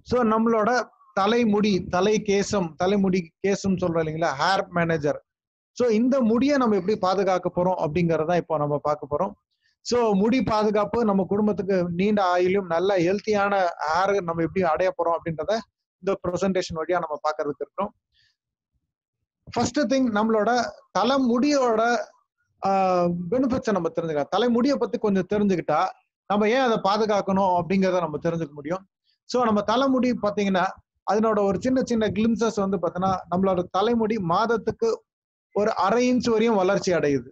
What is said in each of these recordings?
so நம்மளோட தலைமுடி தலை கேசம் தலைமுடி கேசம் சொல்றோம் இல்லைங்களா ஹேர் மேனேஜர் ஸோ இந்த முடியை நம்ம எப்படி பாதுகாக்க போறோம் அப்படிங்கறத இப்போ நம்ம பார்க்க போறோம் ஸோ முடி பாதுகாப்பு நம்ம குடும்பத்துக்கு நீண்ட ஆயுளும் நல்ல ஹெல்த்தியான ஹேர் நம்ம எப்படி அடைய போறோம் அப்படின்றத இந்த ப்ரெசன்டேஷன் வழியா நம்ம பார்க்கறதுக்கு இருக்கிறோம் ஃபர்ஸ்ட் திங் நம்மளோட தலைமுடியோட பெனிஃபிட்ஸை நம்ம தெரிஞ்சுக்கலாம் தலைமுடியை பத்தி கொஞ்சம் தெரிஞ்சுக்கிட்டா நம்ம ஏன் அதை பாதுகாக்கணும் அப்படிங்கிறத நம்ம தெரிஞ்சுக்க முடியும் ஸோ நம்ம தலைமுடி பார்த்தீங்கன்னா அதனோட ஒரு சின்ன சின்ன கிளிம்சஸ் வந்து பார்த்தோன்னா நம்மளோட தலைமுடி மாதத்துக்கு ஒரு அரை இன்ச் வரையும் வளர்ச்சி அடையுது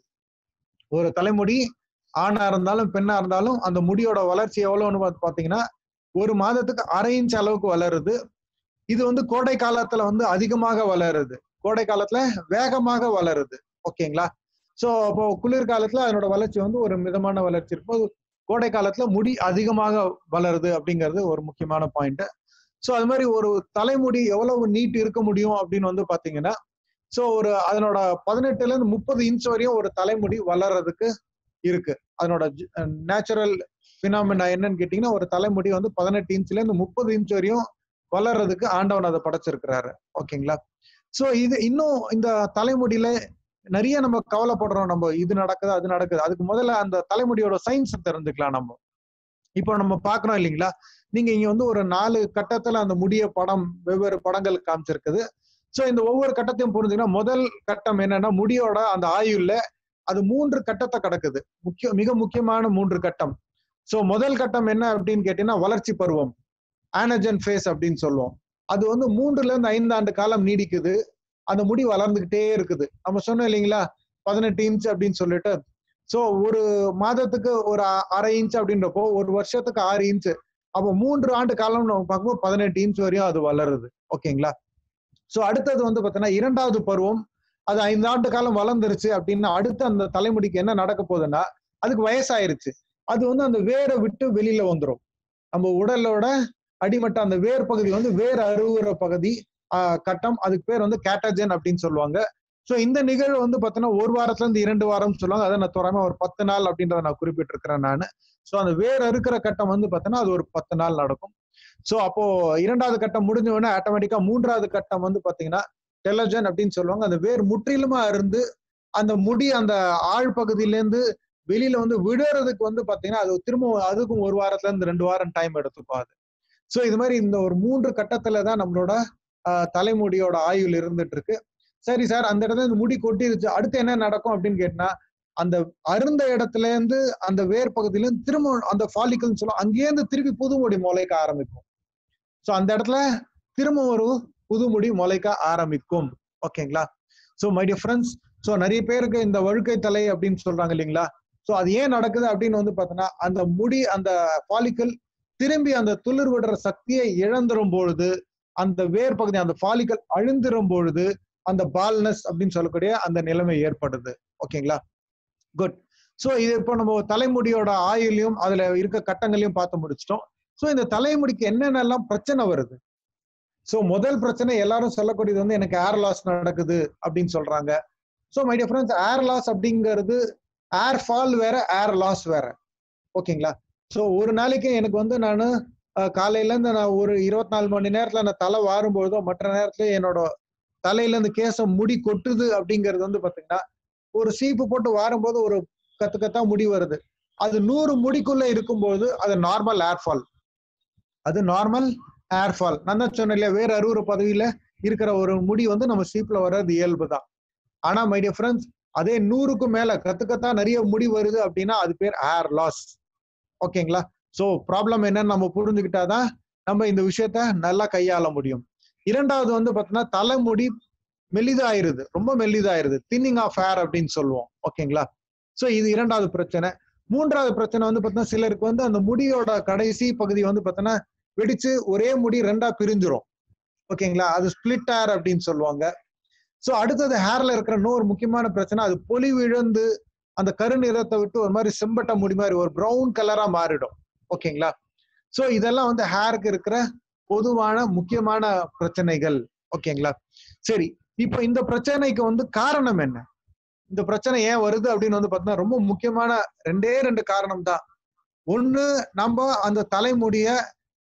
ஒரு தலைமுடி ஆணா இருந்தாலும் பெண்ணா இருந்தாலும் அந்த முடியோட வளர்ச்சி எவ்வளவுன்னு பார்த்து பார்த்தீங்கன்னா ஒரு மாதத்துக்கு அரை இன்ச் அளவுக்கு வளருது இது வந்து கோடை காலத்துல வந்து அதிகமாக வளருது கோடை காலத்துல வேகமாக வளருது ஓகேங்களா ஸோ அப்போ குளிர்காலத்துல அதனோட வளர்ச்சி வந்து ஒரு மிதமான வளர்ச்சி இருக்கும் கோடை காலத்துல முடி அதிகமாக வளருது அப்படிங்கிறது ஒரு முக்கியமான பாயிண்ட் ஸோ அது மாதிரி ஒரு தலைமுடி எவ்வளவு நீட் இருக்க முடியும் அப்படின்னு வந்து பாத்தீங்கன்னா ஸோ ஒரு அதனோட பதினெட்டுல இருந்து முப்பது இன்ச் வரையும் ஒரு தலைமுடி வளர்றதுக்கு இருக்கு அதனோட நேச்சுரல் பினாமினா என்னன்னு கேட்டீங்கன்னா ஒரு தலைமுடி வந்து பதினெட்டு இன்ச்ல இருந்து முப்பது இன்ச் வரையும் வளர்றதுக்கு ஆண்டவன் அதை படைச்சிருக்கிறாரு ஓகேங்களா ஸோ இது இன்னும் இந்த தலைமுடியில நிறைய நம்ம கவலைப்படுறோம் நம்ம இது நடக்குது அது நடக்குது அதுக்கு முதல்ல அந்த தலைமுடியோட சயின்ஸ் தெரிஞ்சுக்கலாம் நம்ம இப்போ நம்ம பாக்குறோம் இல்லைங்களா நீங்க இங்க வந்து ஒரு நாலு கட்டத்துல அந்த முடிய படம் வெவ்வேறு படங்கள் காமிச்சிருக்குது ஸோ இந்த ஒவ்வொரு கட்டத்தையும் புரிஞ்சுங்கன்னா முதல் கட்டம் என்னன்னா முடியோட அந்த ஆயுள்ல அது மூன்று கட்டத்தை கிடக்குது முக்கிய மிக முக்கியமான மூன்று கட்டம் ஸோ முதல் கட்டம் என்ன அப்படின்னு கேட்டீங்கன்னா வளர்ச்சி பருவம் ஆனஜன் ஃபேஸ் அப்படின்னு சொல்லுவோம் அது வந்து மூன்றுல இருந்து ஐந்து ஆண்டு காலம் நீடிக்குது அந்த முடி வளர்ந்துகிட்டே இருக்குது நம்ம சொன்னோம் இல்லைங்களா பதினெட்டு இன்ச் அப்படின்னு சொல்லிட்டு ஸோ ஒரு மாதத்துக்கு ஒரு அரை இன்ச் அப்படின்றப்போ ஒரு வருஷத்துக்கு ஆறு இன்ச் அப்போ மூன்று ஆண்டு காலம் நம்ம பார்க்கும்போது பதினெட்டு இன்ச் வரையும் அது வளருது ஓகேங்களா ஸோ அடுத்தது வந்து பார்த்தீங்கன்னா இரண்டாவது பருவம் அது ஐந்து ஆண்டு காலம் வளர்ந்துருச்சு அப்படின்னா அடுத்து அந்த தலைமுடிக்கு என்ன நடக்க போகுதுன்னா அதுக்கு வயசாயிருச்சு அது வந்து அந்த வேரை விட்டு வெளியில வந்துடும் நம்ம உடலோட அடிமட்ட அந்த வேர் பகுதி வந்து வேர் அருவுற பகுதி கட்டம் அதுக்கு பேர் வந்து கேட்டஜன் அப்படின்னு சொல்லுவாங்க ஸோ இந்த நிகழ்வு வந்து பார்த்தீங்கன்னா ஒரு வாரத்துல இருந்து இரண்டு வாரம் சொல்லுவாங்க அதை நான் தோறாம ஒரு பத்து நாள் அப்படின்றத நான் குறிப்பிட்டிருக்கிறேன் நான் ஸோ அந்த வேர் அறுக்கிற கட்டம் வந்து பார்த்தீங்கன்னா அது ஒரு பத்து நாள் நடக்கும் ஸோ அப்போ இரண்டாவது கட்டம் முடிஞ்ச உடனே ஆட்டோமேட்டிக்கா மூன்றாவது கட்டம் வந்து பாத்தீங்கன்னா டெலஜன் அப்படின்னு சொல்லுவாங்க அந்த வேர் முற்றிலுமா இருந்து அந்த முடி அந்த ஆழ் பகுதியிலேருந்து வெளியில வந்து விடுறதுக்கு வந்து பாத்தீங்கன்னா அது திரும்ப அதுக்கும் ஒரு வாரத்துல இருந்து ரெண்டு வாரம் டைம் எடுத்துக்கும் அது ஸோ இது மாதிரி இந்த ஒரு மூன்று கட்டத்துல தான் நம்மளோட தலைமுடியோட ஆயுள் இருந்துட்டு இருக்கு சரி சார் அந்த இடத்துல இந்த முடி கொட்டிருச்சு அடுத்து என்ன நடக்கும் அப்படின்னு கேட்டினா அந்த அருந்த இடத்துல இருந்து அந்த வேர் பகுதியில இருந்து திரும்ப அந்த ஃபாலிக்கல்னு சொல்லுவோம் அங்கேருந்து திருப்பி புது முடி முளைக்க ஆரம்பிக்கும் ஸோ அந்த இடத்துல திரும்ப ஒரு புது முடி முளைக்க ஆரம்பிக்கும் ஓகேங்களா so my dear friends so நிறைய பேருக்கு இந்த வழுக்கை தலை அப்படின்னு சொல்றாங்க இல்லைங்களா ஸோ அது ஏன் நடக்குது அப்படின்னு வந்து பார்த்தோன்னா அந்த முடி அந்த ஃபாலிக்கல் திரும்பி அந்த துளிர் விடுற சக்தியை இழந்துரும் பொழுது அந்த வேர் பகுதி அந்த ஃபாலிக்கல் அழிந்துரும் பொழுது அந்த பால்னஸ் அப்படின்னு சொல்லக்கூடிய அந்த நிலைமை ஏற்படுது ஓகேங்களா குட் ஸோ இது இப்போ நம்ம தலைமுடியோட ஆயுளையும் அதுல இருக்க கட்டங்களையும் பார்த்து முடிச்சிட்டோம் ஸோ இந்த தலைமுடிக்கு என்னென்னலாம் பிரச்சனை வருது ஸோ முதல் பிரச்சனை எல்லாரும் சொல்லக்கூடியது வந்து எனக்கு ஏர் லாஸ் நடக்குது அப்படின்னு சொல்றாங்க so my dear friends hair loss அப்படிங்கிறது ஏர் ஃபால் வேற ஏர் லாஸ் வேற ஓகேங்களா ஸோ ஒரு நாளைக்கு எனக்கு வந்து நான் காலையில இருந்து நான் ஒரு இருபத்தி நாலு மணி நேரத்துல நான் தலை வாரும்பொழுதோ மற்ற நேரத்துல என்னோட தலையில இருந்து கேசம் முடி கொட்டுது அப்படிங்கிறது வந்து பாத்தீங்கன்னா ஒரு சீப்பு போட்டு வாரும்போது ஒரு கத்து கத்தா முடி வருது அது நூறு முடிக்குள்ள இருக்கும்போது அது நார்மல் ஏர்ஃபால் அது நார்மல் ஏர்ஃபால் நான் தான் சொன்னேன் இல்லையா வேற அறுவறு பதவியில இருக்கிற ஒரு முடி வந்து நம்ம சீப்ல வர்றது இயல்பு தான் ஆனா மை டியர் ஃப்ரெண்ட்ஸ் அதே நூறுக்கும் மேல கத்துக்கத்தா நிறைய முடி வருது அப்படின்னா அது பேர் ஏர் லாஸ் ஓகேங்களா சோ ப்ராப்ளம் என்னன்னு நம்ம புரிஞ்சுக்கிட்டாதான் நம்ம இந்த விஷயத்த நல்லா கையாள முடியும் இரண்டாவது வந்து பாத்தீங்கன்னா தலைமுடி மெலிதாயிருது ரொம்ப மெலிதாயிருது தின்னிங் ஆஃப் ஹேர் அப்படின்னு சொல்லுவோம் ஓகேங்களா சோ இது இரண்டாவது பிரச்சனை மூன்றாவது பிரச்சனை வந்து பாத்தீங்கன்னா சிலருக்கு வந்து அந்த முடியோட கடைசி பகுதி வந்து பாத்தீங்கன்னா வெடிச்சு ஒரே முடி ரெண்டா பிரிஞ்சிரும் ஓகேங்களா அது ஸ்பிளிட் ஹேர் அப்படின்னு சொல்லுவாங்க சோ அடுத்தது ஹேர்ல இருக்கிற இன்னொரு முக்கியமான பிரச்சனை அது பொலிவு இழந்து அந்த கருநிறத்தை விட்டு ஒரு மாதிரி செம்பட்ட முடி மாதிரி ஒரு ப்ரௌன் கலரா மாறிடும் ஓகேங்களா சோ இதெல்லாம் வந்து ஹேருக்கு இருக்கிற பொதுவான முக்கியமான பிரச்சனைகள் ஓகேங்களா சரி இப்போ இந்த பிரச்சனைக்கு வந்து காரணம் என்ன இந்த பிரச்சனை ஏன் வருது அப்படின்னு வந்து பார்த்தீங்கன்னா ரொம்ப முக்கியமான ரெண்டே ரெண்டு காரணம் தான் ஒண்ணு நம்ம அந்த தலைமுடிய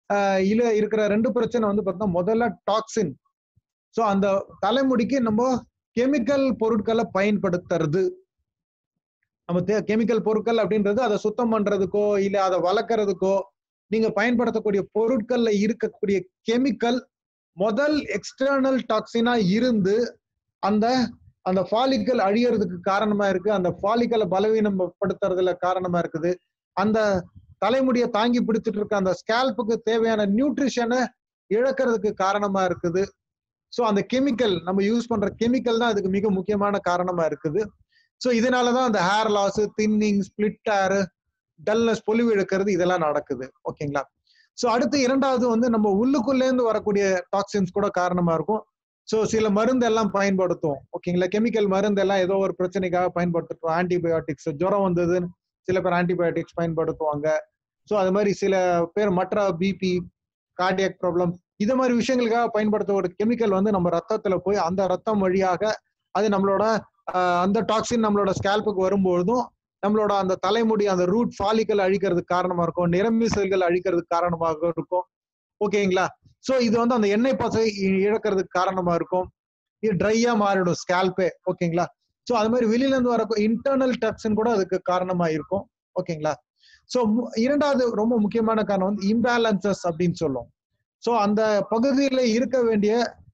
ஆஹ் இதுல இருக்கிற ரெண்டு பிரச்சனை வந்து பார்த்தோம்னா முதல்ல டாக்ஸின் ஸோ அந்த தலைமுடிக்கு நம்ம கெமிக்கல் பொருட்களை பயன்படுத்துறது நம்ம கெமிக்கல் பொருட்கள் அப்படின்றது அதை சுத்தம் பண்றதுக்கோ இல்ல அதை வளர்க்கறதுக்கோ நீங்க பயன்படுத்தக்கூடிய பொருட்கள்ல இருக்கக்கூடிய கெமிக்கல் முதல் எக்ஸ்டர்னல் டாக்ஸினா இருந்து அந்த அந்த ஃபாலிக்கல் அழியறதுக்கு காரணமா இருக்கு அந்த ஃபாலிக்கலை பலவீனப்படுத்துறதுல காரணமா இருக்குது அந்த தலைமுடியை தாங்கி பிடிச்சிட்டு இருக்க அந்த ஸ்கேல்புக்கு தேவையான நியூட்ரிஷனை இழக்கிறதுக்கு காரணமா இருக்குது ஸோ அந்த கெமிக்கல் நம்ம யூஸ் பண்ற கெமிக்கல் தான் அதுக்கு மிக முக்கியமான காரணமா இருக்குது ஸோ இதனாலதான் அந்த hair loss thinning split hair dullness பொலிவு இழக்கிறது இதெல்லாம் நடக்குது ஓகேங்களா ஸோ அடுத்து இரண்டாவது வந்து நம்ம உள்ளுக்குள்ளேருந்து வரக்கூடிய டாக்ஸின்ஸ் கூட காரணமா இருக்கும் ஸோ சில மருந்து எல்லாம் பயன்படுத்தும் ஓகேங்களா கெமிக்கல் மருந்து எல்லாம் ஏதோ ஒரு பிரச்சனைக்காக பயன்படுத்துறோம் ஆன்டிபயோட்டிக்ஸ் ஜுரம் வந்ததுன்னு சில பேர் ஆன்டிபயோட்டிக்ஸ் பயன்படுத்துவாங்க ஸோ அது மாதிரி சில பேர் மற்ற பிபி கார்டியாக் ப்ராப்ளம் இது மாதிரி விஷயங்களுக்காக பயன்படுத்த ஒரு கெமிக்கல் வந்து நம்ம ரத்தத்துல போய் அந்த ரத்தம் வழியாக அது நம்மளோட ஆஹ், அந்த டாக்ஸின் நம்மளோட ஸ்கேல்புக்கு வரும்பொழுதும் நம்மளோட அந்த தலைமுடி அந்த ரூட் ஃபாலிக்கல் அழிக்கிறதுக்கு காரணமா இருக்கும் நிறமி செல்கள் அழிக்கிறதுக்கு காரணமாக இருக்கும் ஓகேங்களா சோ இது வந்து அந்த எண்ணெய் பசை இ- இழக்கிறதுக்கு காரணமா இருக்கும் இது ட்ரையா மாறிடும் ஸ்கேல்பே ஓகேங்களா சோ அது மாதிரி வெளியில இருந்து வர இன்டர்னல் டாக்ஸின் கூட அதுக்கு காரணமா இருக்கும் ஓகேங்களா சோ இரண்டாவது ரொம்ப முக்கியமான காரணம் வந்து இம்பேலன்சஸ் அப்படின்னு சொல்லுவோம் சோ அந்த பகுதியில இருக்க வேண்டிய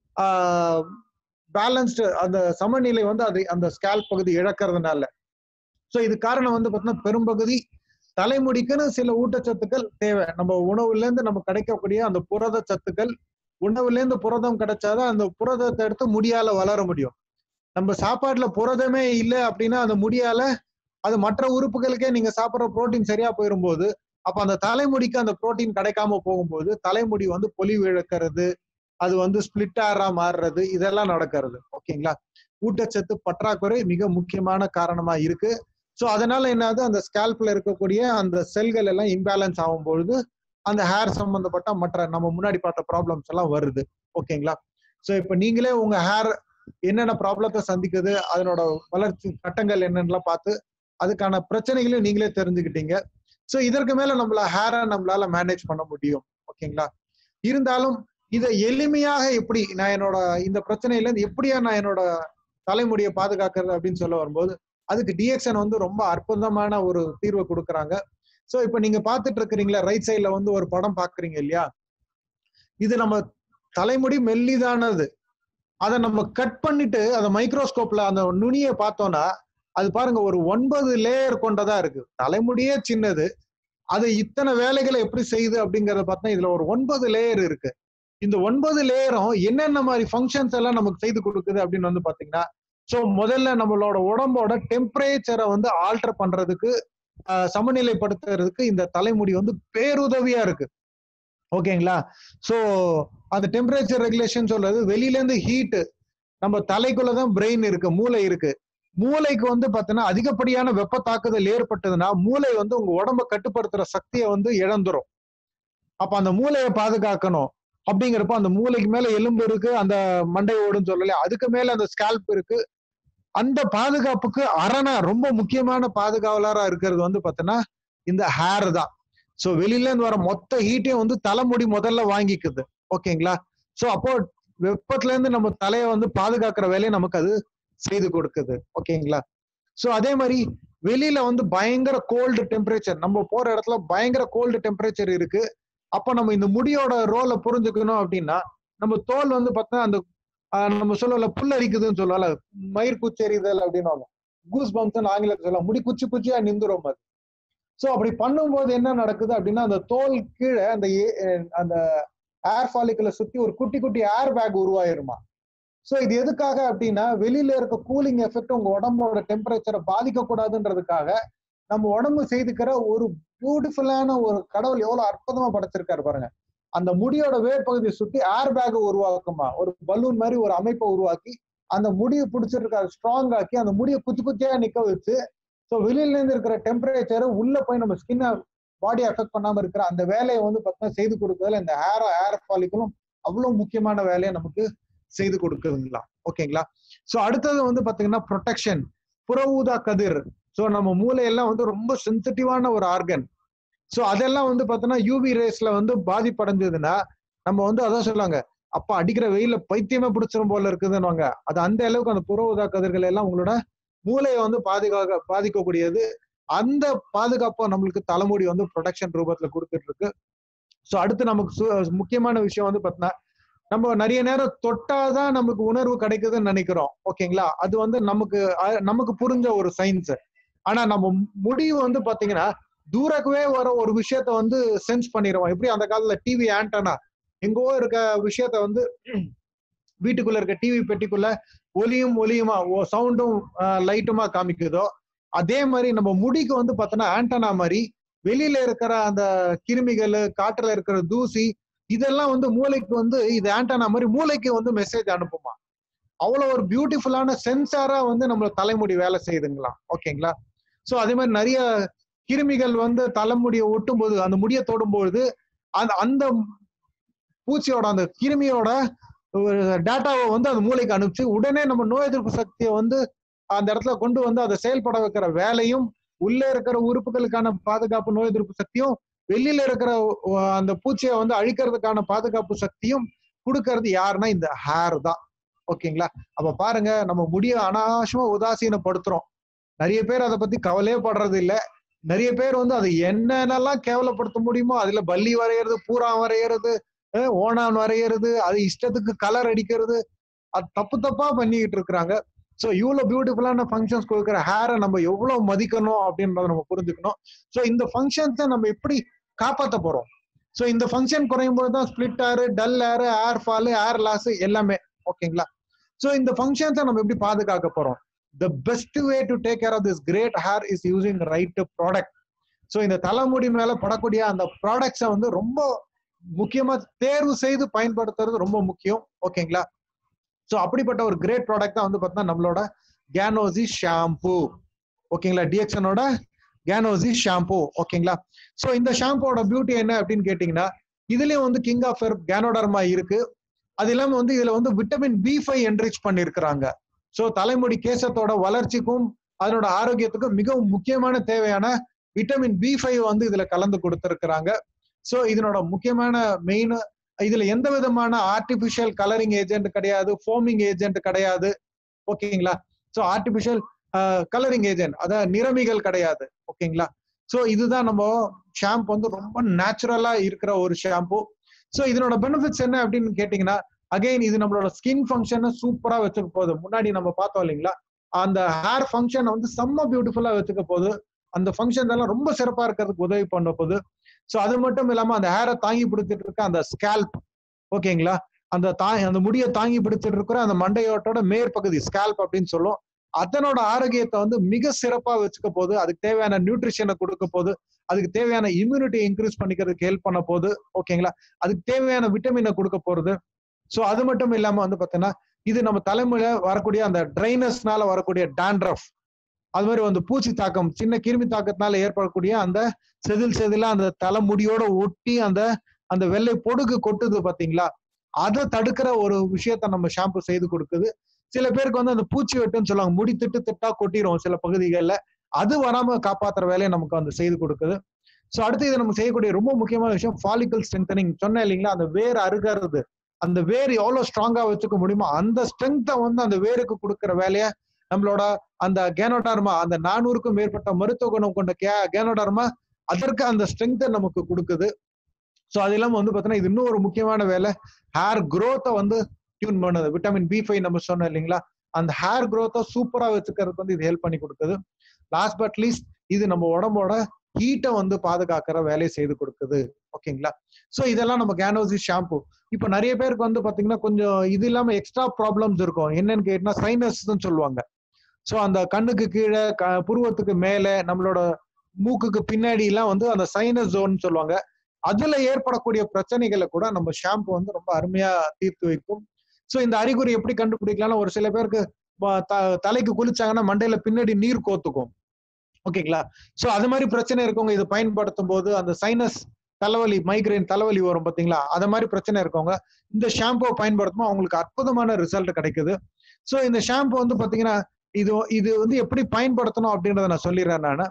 பேலன்ஸ்டு அந்த சமநிலை வந்து அது அந்த ஸ்கேல் பகுதி இழக்கிறதுனால சோ இது காரணம் வந்து பார்த்தீங்கன்னா பெரும்பகுதி தலைமுடிக்குன்னு சில ஊட்டச்சத்துக்கள் தேவை நம்ம உணவுல இருந்து நம்ம கிடைக்கக்கூடிய அந்த புரத சத்துக்கள் உணவுல இருந்து புரதம் கிடைச்சாதான் அந்த புரதத்தை எடுத்து முடியால வளர முடியும் நம்ம சாப்பாட்டுல புரதமே இல்லை அப்படின்னா அந்த முடியால அது மற்ற உறுப்புகளுக்கே நீங்க சாப்பிட்ற புரோட்டீன் சரியா போயிரும்போது அப்ப அந்த தலைமுடிக்கு அந்த புரோட்டீன் கிடைக்காம போகும்போது தலைமுடி வந்து பொலிவு இழக்கிறது அது வந்து ஸ்பிளிட் ஆறா மாறுறது இதெல்லாம் நடக்கிறது ஓகேங்களா ஊட்டச்சத்து பற்றாக்குறை மிக முக்கியமான காரணமா இருக்கு ஸோ அதனால என்னது அந்த ஸ்கேல்ப்ல இருக்கக்கூடிய அந்த செல்கள் எல்லாம் இம்பேலன்ஸ் ஆகும் பொழுது அந்த ஹேர் சம்பந்தப்பட்ட மற்ற நம்ம முன்னாடி பார்த்த ப்ராப்ளம்ஸ் எல்லாம் வருது ஓகேங்களா ஸோ இப்போ நீங்களே உங்க ஹேர் என்னென்ன ப்ராப்ளத்தை சந்திக்குது அதனோட வளர்ச்சி கட்டங்கள் என்னென்னலாம் பார்த்து அதுக்கான பிரச்சனைகளையும் நீங்களே தெரிஞ்சுக்கிட்டீங்க ஸோ இதற்கு மேல நம்மள ஹேரை நம்மளால மேனேஜ் பண்ண முடியும் ஓகேங்களா இருந்தாலும் இதை எளிமையாக எப்படி நான் என்னோட இந்த பிரச்சனையில இருந்து எப்படியா நான் என்னோட தலைமுடியை பாதுகாக்கிறது அப்படின்னு சொல்ல வரும்போது அதுக்கு டிஎக்ஷன் வந்து ரொம்ப அற்புதமான ஒரு தீர்வை கொடுக்குறாங்க ஸோ இப்போ நீங்க பார்த்துட்டு இருக்கிறீங்களா ரைட் சைட்ல வந்து ஒரு படம் பாக்குறீங்க இல்லையா இது நம்ம தலைமுடி மெல்லிதானது அதை நம்ம கட் பண்ணிட்டு அந்த மைக்ரோஸ்கோப்ல அந்த நுனியை பார்த்தோம்னா அது பாருங்க ஒரு ஒன்பது லேயர் கொண்டதா இருக்கு தலைமுடியே சின்னது அது இத்தனை வேலைகளை எப்படி செய்யுது அப்படிங்கறத பார்த்தா இதுல ஒரு ஒன்பது லேயர் இருக்கு இந்த ஒன்பது லேயரும் என்னென்ன மாதிரி ஃபங்க்ஷன்ஸ் எல்லாம் நமக்கு செய்து கொடுக்குது அப்படின்னு வந்து பாத்தீங்கன்னா ஸோ முதல்ல நம்மளோட உடம்போட டெம்பரேச்சரை வந்து ஆல்டர் பண்றதுக்கு ஆஹ், சமநிலைப்படுத்துறதுக்கு இந்த தலைமுடி வந்து பேருதவியா இருக்கு ஓகேங்களா ஸோ அந்த டெம்பரேச்சர் ரெகுலேஷன் சொல்றது வெளியில இருந்து ஹீட் நம்ம தலைக்குள்ளதான் பிரெயின் இருக்கு மூளை இருக்கு மூளைக்கு வந்து பாத்தீங்கன்னா அதிகப்படியான வெப்ப தாக்குதல் ஏற்பட்டதுன்னா மூளை வந்து உங்க உடம்ப கட்டுப்படுத்துற சக்தியை வந்து இழந்துரும் அப்ப அந்த மூளையை பாதுகாக்கணும் அப்படிங்கிறப்ப அந்த மூளைக்கு மேல எலும்பு இருக்கு அந்த மண்டை ஓடுன்னு சொல்லல அதுக்கு மேல அந்த ஸ்கேல்ப் இருக்கு அந்த பாதுகாப்புக்கு அரணா ரொம்ப முக்கியமான பாதுகாவலரா இருக்கிறது வந்து பாத்தீங்கன்னா இந்த ஹேர் தான் சோ வெளியில இருந்து வர மொத்த ஹீட்டையும் வந்து தலைமுடி முதல்ல வாங்கிக்குது ஓகேங்களா சோ அப்போ வெப்பத்துல இருந்து நம்ம தலையை வந்து பாதுகாக்கிற வேலையை நமக்கு அது செய்து கொடுக்குது ஓகேங்களா சோ அதே மாதிரி வெளியில வந்து பயங்கர கோல்டு டெம்பரேச்சர் நம்ம போற இடத்துல பயங்கர கோல்டு டெம்பரேச்சர் இருக்கு அப்ப நம்ம இந்த முடியோட ரோலை புரிஞ்சுக்கணும் அப்படின்னா நம்ம தோல் வந்து பார்த்தா அந்த ஆஹ், நம்ம சொல்லல புல் அரிக்குதுன்னு சொல்லல மயிர் குச்செறிதல் அப்படின்னு கூஸ் பம்ப்ஸ் ஆங்கிலத்தில் சொல்லலாம் முடி குச்சி குச்சியா நிந்துரும் அது சோ அப்படி பண்ணும்போது என்ன நடக்குது அப்படின்னா அந்த தோல் கீழே அந்த ஏ- அஹ் அந்த ஏர் ஃபாலிக்கலை சுத்தி ஒரு குட்டி குட்டி ஏர் பேக் உருவாயிருமா சோ இது எதுக்காக அப்படின்னா வெளியில இருக்க கூலிங் எஃபெக்ட் உங்க உடம்போட டெம்பரேச்சரை பாதிக்க கூடாதுன்றதுக்காக நம்ம உடம்பு செய்துக்கிற ஒரு பியூட்டிஃபுல்லான ஒரு கடவுள் எவ்வளவு அற்புதமா படைச்சிருக்காரு பாருங்க அந்த முடியோட வேர்பகுதியை சுத்தி ஏர் பேக் உருவாக்குமா ஒரு பலூன் மாதிரி ஒரு அமைப்பை உருவாக்கி அந்த முடியை பிடிச்சிருக்க ஸ்ட்ராங் ஆக்கி அந்த முடியை குச்சி குச்சியா நிக்க வச்சு ஸோ வெளியில இருந்து இருக்கிற டெம்பரேச்சர் உள்ள போய் நம்ம ஸ்கின்னை பாடி அஃபெக்ட் பண்ணாம இருக்கிற அந்த வேலையை வந்து பார்த்தீங்கன்னா செய்து கொடுக்கறதுல இந்த ஹேர் ஹேர் ஃபாலிக்கலும் அவ்வளவு முக்கியமான வேலையை நமக்கு செய்து கொடுக்குதுங்களா ஓகேங்களா ஸோ அடுத்தது வந்து பாத்தீங்கன்னா ப்ரொடெக்ஷன் புற ஊதா கதிர் ஸோ நம்ம மூளையெல்லாம் வந்து ரொம்ப சென்சிட்டிவான ஒரு ஆர்கன் ஸோ அதெல்லாம் வந்து பார்த்தோன்னா யூவி ரேஸ்ல வந்து பாதிப்படைஞ்சதுன்னா நம்ம வந்து அதான் சொல்லுவாங்க அப்ப அடிக்கிற வெயில பைத்தியமே பிடிச்சிரும் போல இருக்குதுன்னுவாங்க அது அந்த அளவுக்கு அந்த புற ஊதா கதிர்கள் எல்லாம் உங்களோட மூளையை வந்து பாதுகாக்க பாதிக்கக்கூடியது அந்த பாதுகாப்பை நம்மளுக்கு தலைமுடி வந்து ப்ரொடக்ஷன் ரூபத்துல கொடுத்துட்டு இருக்கு ஸோ அடுத்து நமக்கு சு- முக்கியமான விஷயம் வந்து பார்த்தீங்கன்னா நம்ம நிறைய நேரம் தொட்டாதான் நமக்கு உணர்வு கிடைக்குதுன்னு நினைக்கிறோம் ஓகேங்களா அது வந்து நமக்கு அஹ், நமக்கு புரிஞ்ச ஒரு சயின்ஸ் ஆனா நம்ம முடிவு வந்து பாத்தீங்கன்னா தூரக்கவே வர ஒரு விஷயத்த வந்து சென்ஸ் பண்ணிடுவோம் எப்படி அந்த காலத்துல டிவி ஆண்டனா எங்கோ இருக்க விஷயத்த வந்து வீட்டுக்குள்ள இருக்க டிவி பெட்டிக்குள்ள ஒலியும் ஒலியுமா சவுண்டும் லைட்டுமா காமிக்குதோ அதே மாதிரி நம்ம முடிக்கு வந்து பார்த்தோன்னா ஆண்டனா மாதிரி வெளியில இருக்கிற அந்த கிருமிகள் காற்றுல இருக்கிற தூசி இதெல்லாம் வந்து மூளைக்கு வந்து இது ஆண்டனா மாதிரி மூளைக்கு வந்து மெசேஜ் அனுப்புமா அவ்வளவு ஒரு பியூட்டிஃபுல்லான சென்சாரா வந்து நம்ம தலைமுடி வேலை செய்யுதுங்களா ஓகேங்களா சோ அதே மாதிரி நிறைய கிருமிகள் வந்து தலைமுடியை ஒட்டும் போது அந்த முடியை தொடும்போது அந்த அந்த பூச்சியோட அந்த கிருமியோட டேட்டாவை வந்து அந்த மூளைக்கு அனுப்பிச்சு உடனே நம்ம நோய் எதிர்ப்பு சக்தியை வந்து அந்த இடத்துல கொண்டு வந்து அதை செயல்பட வைக்கிற வேலையும் உள்ள இருக்கிற உறுப்புகளுக்கான பாதுகாப்பு நோய் எதிர்ப்பு சக்தியும் வெளியில இருக்கிற அஹ், அந்த பூச்சியை வந்து அழிக்கிறதுக்கான பாதுகாப்பு சக்தியும் கொடுக்கறது யாருன்னா இந்த ஹேர் தான் ஓகேங்களா அப்ப பாருங்க நம்ம முடிய அனாவசியமா உதாசீனப்படுத்துறோம் நிறைய பேர் அதை பத்தி கவலையே படுறது இல்ல நிறைய பேர் வந்து அதை என்னென்னலாம் கேவலப்படுத்த முடியுமோ அதுல பல்லி வரைகிறது பூரா வரைகிறது அஹ், ஓணான் வரைகிறது அது இஷ்டத்துக்கு கலர் அடிக்கிறது அது தப்பு தப்பா பண்ணிக்கிட்டு இருக்கிறாங்க ஸோ இவ்வளவு பியூட்டிஃபுல்லான ஃபங்க்ஷன்ஸ் கொடுக்குற ஹேரை நம்ம எவ்வளவு மதிக்கணும் அப்படின்றத நம்ம புரிஞ்சுக்கணும் ஸோ இந்த ஃபங்க்ஷன்ஸை நம்ம எப்படி காப்பாற்ற போறோம் ஸோ இந்த ஃபங்க்ஷன் குறையும் போது தான் split hair dull hair hair fall hair loss எல்லாமே ஓகேங்களா ஸோ இந்த ஃபங்க்ஷன்ஸை நம்ம எப்படி பாதுகாக்க போறோம் the best way to take care of this great hair is using right product so இந்த தலைமுடி மேல படக்கூடிய அந்த ப்ராடக்ட்ஸை வந்து ரொம்ப முக்கியமா தேர்வு செய்து பயன்படுத்துறது ரொம்ப முக்கியம் ஓகேங்களா ஸோ அப்படிப்பட்ட ஒரு கிரேட் ப்ராடக்ட் தான் வந்து பார்த்தீங்கன்னா நம்மளோட கேனோசி ஷாம்பு ஓகேங்களா டிஎக்ஷனோட கேனோசி ஷாம்பு ஓகேங்களா ஸோ இந்த ஷாம்போட பியூட்டி என்ன அப்படின்னு கேட்டிங்கன்னா இதுலயும் வந்து கிங் ஆஃப் கேனோடர்மா இருக்கு அது இல்லாம வந்து இதுல வந்து விட்டமின் பி ஃபைவ் என்ரிச் பண்ணியிருக்கிறாங்க ஸோ தலைமுடி கேசத்தோட வளர்ச்சிக்கும் அதனோட ஆரோக்கியத்துக்கும் மிகவும் முக்கியமான தேவையான விட்டமின் பி ஃபைவ் வந்து இதுல கலந்து கொடுத்துருக்குறாங்க ஸோ இதனோட முக்கியமான மெயின் இதுல எந்த விதமான ஆர்டிபிஷியல் கலரிங் ஏஜென்ட் கிடையாது ஃபோமிங் ஏஜென்ட் கிடையாது ஓகேங்களா ஸோ ஆர்டிபிஷியல் கலரிங் ஏஜென்ட் அதாவது நிறமிகள் கிடையாது ஓகேங்களா ஸோ இதுதான் நம்ம ஷாம்பு வந்து ரொம்ப நேச்சுரலா இருக்கிற ஒரு ஷாம்பு ஸோ இதனோட பெனிஃபிட்ஸ் என்ன அப்படின்னு கேட்டிங்கன்னா அகைன் இது நம்மளோட ஸ்கின் ஃபங்க்ஷனை சூப்பரா வச்சுக்க போகுது முன்னாடி நம்ம பார்த்தோம் இல்லைங்களா அந்த ஹேர் ஃபங்க்ஷனை வந்து செம்ம பியூட்டிஃபுல்லா வச்சுக்க போகுது அந்த ஃபங்க்ஷன்ஸ் எல்லாம் ரொம்ப சிறப்பா இருக்கிறதுக்கு உதவி பண்ண போகுது ஸோ அது மட்டும் இல்லாம அந்த ஹேரை தாங்கி பிடிச்சிட்டு இருக்க அந்த ஸ்கேல்ப் ஓகேங்களா அந்த தா அந்த முடியை தாங்கி பிடிச்சிட்டு இருக்கிற அந்த மண்டையோட்டோட மேற்பகுதி ஸ்கேல்ப் அப்படின்னு சொல்லும் அதனோட ஆரோக்கியத்தை வந்து மிக சிறப்பா வச்சுக்க போகுது அதுக்கு தேவையான நியூட்ரிஷனை கொடுக்க போகுது அதுக்கு தேவையான இம்யூனிட்டி இன்க்ரீஸ் பண்ணிக்கிறதுக்கு ஹெல்ப் பண்ண போகுது ஓகேங்களா அதுக்கு தேவையான விட்டமினை கொடுக்க போறது ஸோ அது மட்டும் இல்லாம வந்து பார்த்தீங்கன்னா இது நம்ம தலைமுறையில வரக்கூடிய அந்த ட்ரைனஸ்னால வரக்கூடிய டேண்ட்ரஃப் அது மாதிரி வந்து பூச்சி தாக்கம் சின்ன கிருமி தாக்கத்தினால ஏற்படக்கூடிய அந்த செதில் செதிலா அந்த தலைமுடியோட ஒட்டி அந்த அந்த வெள்ளை பொடுகு கொட்டுது பாத்தீங்களா அதை தடுக்கிற ஒரு விஷயத்த நம்ம ஷாம்பு செய்து கொடுக்குது சில பேருக்கு வந்து அந்த பூச்சி வெட்டுன்னு சொல்லுவாங்க முடி திட்டு திட்டா கொட்டிரும் சில பகுதிகளில் அது வராம காப்பாத்துற வேலையை நமக்கு வந்து செய்து கொடுக்குது ஸோ அடுத்து இது நம்ம செய்யக்கூடிய ரொம்ப முக்கியமான விஷயம் ஃபாலிக்கல் ஸ்ட்ரென்தனிங் சொன்னேன் இல்லைங்களா அந்த வேர் அருகிறது அந்த வேர் எவ்வளவு ஸ்ட்ராங்கா வச்சுக்க முடியுமோ அந்த ஸ்ட்ரென்த்தை வந்து அந்த வேருக்கு கொடுக்குற வேலையை நம்மளோட அந்த கேனோடார்மா அந்த நானூறுக்கும் மேற்பட்ட மருத்துவ குணம் கொண்ட கே கேனோடார்மா அதற்கு அந்த ஸ்ட்ரென்த்தை நமக்கு கொடுக்குது ஸோ அது இல்லாமல் வந்து பார்த்தீங்கன்னா இது இன்னும் ஒரு முக்கியமான வேலை ஹேர் growth-அ வந்து டியூன் பண்ணுது விட்டமின் பி ஃபைவ் நம்ம சொன்னோம் இல்லைங்களா அந்த ஹேர் growth-அ சூப்பரா வச்சுக்கிறதுக்கு வந்து இது ஹெல்ப் பண்ணி கொடுக்குது லாஸ்ட் பட் லீஸ்ட் இது நம்ம உடம்போட ஹீட்டை வந்து பாதுகாக்கிற வேலையை செய்து கொடுக்குது ஓகேங்களா ஸோ இதெல்லாம் நம்ம கேனோசி ஷாம்பு இப்போ நிறைய பேருக்கு வந்து பாத்தீங்கன்னா கொஞ்சம் இது இல்லாம எக்ஸ்ட்ரா ப்ராப்ளம்ஸ் இருக்கும் என்னன்னு கேட்டினா சைனஸ்ன்னு சொல்லுவாங்க ஸோ அந்த கண்ணுக்கு கீழே க புருவத்துக்கு மேலே நம்மளோட மூக்குக்கு பின்னாடி எல்லாம் வந்து அந்த சைனஸ் ஜோன் சொல்லுவாங்க அதுல ஏற்படக்கூடிய பிரச்சனைகளை கூட நம்ம ஷாம்பு வந்து ரொம்ப அருமையா தீர்த்து வைக்கும் ஸோ இந்த அறிகுறி எப்படி கண்டுபிடிக்கலாம்னா ஒரு சில பேருக்கு ப- த- தலைக்கு குளிச்சாங்கன்னா மண்டையில பின்னாடி நீர் கோத்துக்கும் ஓகேங்களா ஸோ அது மாதிரி பிரச்சனை இருக்கவங்க இதை பயன்படுத்தும் போது அந்த சைனஸ் தலைவலி மைக்ரைன் தலைவலி வரும் பாத்தீங்களா அது மாதிரி பிரச்சனை இருக்கவங்க இந்த ஷாம்புவை பயன்படுத்தும் அவங்களுக்கு அற்புதமான ரிசல்ட் கிடைக்குது ஸோ இந்த ஷாம்பு வந்து பாத்தீங்கன்னா இது இது வந்து எப்படி பயன்படுத்தணும் அப்படின்றத நான் சொல்லிடுறேன் நான்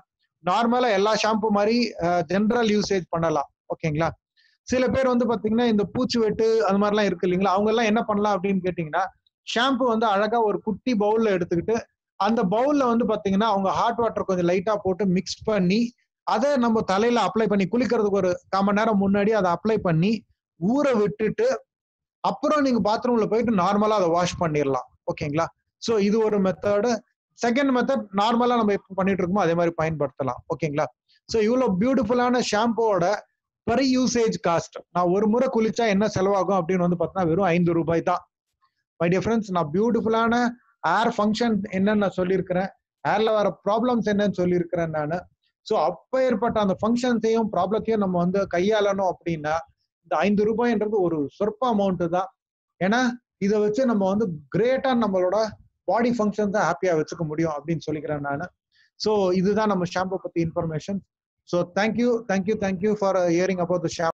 நார்மலா எல்லா ஷாம்பு மாதிரி ஜென்ரல் யூசேஜ் பண்ணலாம் ஓகேங்களா சில பேர் வந்து பாத்தீங்கன்னா இந்த பூச்சி வெட்டு அது மாதிரிலாம் இருக்கு இல்லைங்களா அவங்க எல்லாம் என்ன பண்ணலாம் அப்படின்னு கேட்டீங்கன்னா ஷாம்பு வந்து அழகா ஒரு குட்டி பவுல்ல எடுத்துக்கிட்டு அந்த பவுல்ல வந்து பாத்தீங்கன்னா அவங்க ஹாட் வாட்டர் கொஞ்சம் லைட்டா போட்டு மிக்ஸ் பண்ணி அதை நம்ம தலையில அப்ளை பண்ணி குளிக்கிறதுக்கு ஒரு கால் மணி நேரம் முன்னாடி அதை அப்ளை பண்ணி ஊற விட்டுட்டு அப்புறம் நீங்க பாத்ரூம்ல போயிட்டு நார்மலா அதை வாஷ் பண்ணிடலாம் ஓகேங்களா சோ இது ஒரு மெத்தடு செகண்ட் மெத்தட் நார்மலா நம்ம எப்போ பண்ணிட்டு இருக்கோமோ அதே மாதிரி பயன்படுத்தலாம் ஓகேங்களா சோ இவ்வளவு பியூட்டிஃபுல்லான ஷாம்போட பெர் யூசேஜ் காஸ்ட் நான் ஒரு முறை குளிச்சா என்ன செலவாகும் அப்படின்னு வந்து பார்த்தீங்கன்னா வெறும் ஐந்து ரூபாய் தான் மை டியர் ஃப்ரெண்ட்ஸ் நான் பியூட்டிஃபுல்லான ஏர் ஃபங்க்ஷன் என்னன்னு நான் சொல்லியிருக்கிறேன் ஏர்ல வர ப்ராப்ளம்ஸ் என்னன்னு சொல்லியிருக்கிறேன் நான் ஸோ அப்ப ஏற்பட்ட அந்த ஃபங்க்ஷன்ஸையும் ப்ராப்ளத்தையும் நம்ம வந்து கையாளணும் அப்படின்னா இந்த ஐந்து ரூபாய்ன்றது ஒரு சொற்ப அமௌண்ட் தான் ஏன்னா இதை வச்சு நம்ம வந்து கிரேட்டா நம்மளோட பாடி ஃபங்க்ஷன் தான் ஹாப்பியா வச்சுக்க முடியும் அப்படின்னு சொல்லிக்கிறேன் நான் ஸோ இதுதான் நம்ம ஷாம்பு பத்தி information so thank you thank you thank you for hearing about the shampoo